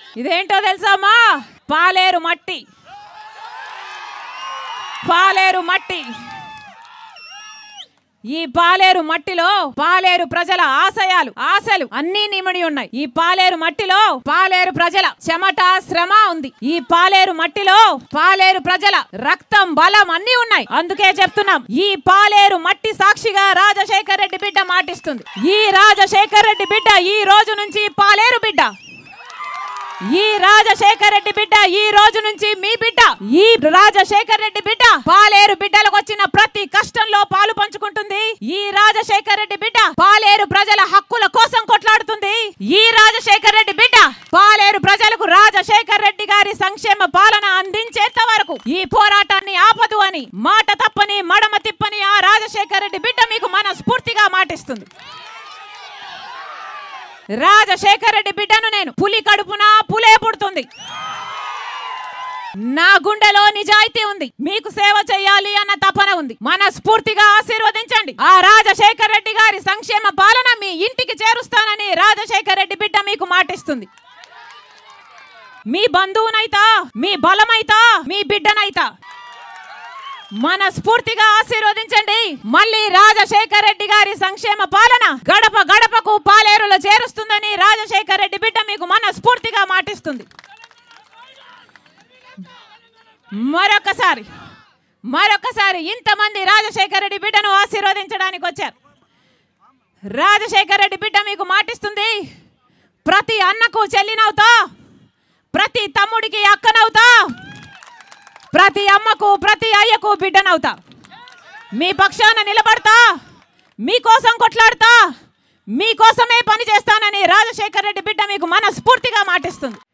ఇదేంటో తెలుసామా పాలేరు మట్టి పాలేరు మట్టి ఈ పాలేరు మట్టిలో పాలేరు ప్రజల ఆశయాలు ఆశలు అన్నీ నిమిడి ఉన్నాయి ఈ పాలేరు మట్టిలో పాలేరు ప్రజల చెమట శ్రమ ఉంది ఈ పాలేరు మట్టిలో పాలేరు ప్రజల రక్తం బలం అన్నీ ఉన్నాయి అందుకే చెప్తున్నాం ఈ పాలేరు మట్టి సాక్షిగా రాజశేఖర్ రెడ్డి బిడ్డ మాటిస్తుంది ఈ రాజశేఖర్ రెడ్డి బిడ్డ ఈ రోజు నుంచి పాలేరు బిడ్డ ఈ రాజశేఖర్ రెడ్డి బిడ్డ ఈ రోజు నుంచి మీ బిడ్డ ఈ రాజశేఖర్ రెడ్డి బిడ్డ పాలేరు బిడ్డలకు వచ్చిన ప్రతి కష్టంలో పాలు పంచుకుంటుంది ఈ రాజశేఖర్ రెడ్డి బిడ్డ పాలేరు ప్రజల హక్కుల కోసం కొట్లాడుతుంది ఈ రాజశేఖర్ రెడ్డి బిడ్డ పాలేరు ప్రజలకు రాజశేఖర్ రెడ్డి గారి సంక్షేమ పాలన అందించేంత వరకు ఈ పోరాటాన్ని ఆపదు అని మాట తప్పని మడమ తిప్పని ఆ రాజశేఖర్ రెడ్డి బిడ్డ మీకు మనస్ఫూర్తిగా మాటిస్తుంది రాజశేఖర్ రెడ్డి బిడ్డను నేను పులి కడుపున పులే పుడుతుంది నా గుండెలో నిజాయితీ ఉంది మీకు సేవ చేయాలి అన్న తపన ఉంది మనస్ఫూర్తిగా ఆశీర్వదించండి ఆ రాజశేఖర్ రెడ్డి గారి సంక్షేమ పాలన మీ ఇంటికి చేరుస్తానని రాజశేఖర్ రెడ్డి బిడ్డ మీకు మాటిస్తుంది మీ బంధువునైతా మీ బలమైతా మీ బిడ్డనైతా మనస్ఫూర్తిగా ఆశీర్వదించండి మళ్ళీ రాజశేఖర్ రెడ్డి గారి సంక్షేమ పాలన గడప గడపకు పాలేరులో చేరుస్తుందని రాజశేఖర్ రెడ్డి బిడ్డ మీకు మనస్ఫూర్తిగా మాటిస్తుంది మరొకసారి మరొకసారి ఇంతమంది రాజశేఖర్ రెడ్డి బిడ్డను ఆశీర్వదించడానికి వచ్చారు రాజశేఖర్ రెడ్డి బిడ్డ మీకు మాటిస్తుంది ప్రతి అన్నకు చెల్లినవుతా ప్రతి తమ్ముడికి అక్కనవుతా ప్రతి అమ్మకు ప్రతి అయ్యకు బిడ్డనవుతా మీ పక్షాన నిలబడతా మీకోసం కొట్లాడతా మీకోసమే పని చేస్తానని రాజశేఖర్ రెడ్డి బిడ్డ మీకు మనస్ఫూర్తిగా మాటిస్తుంది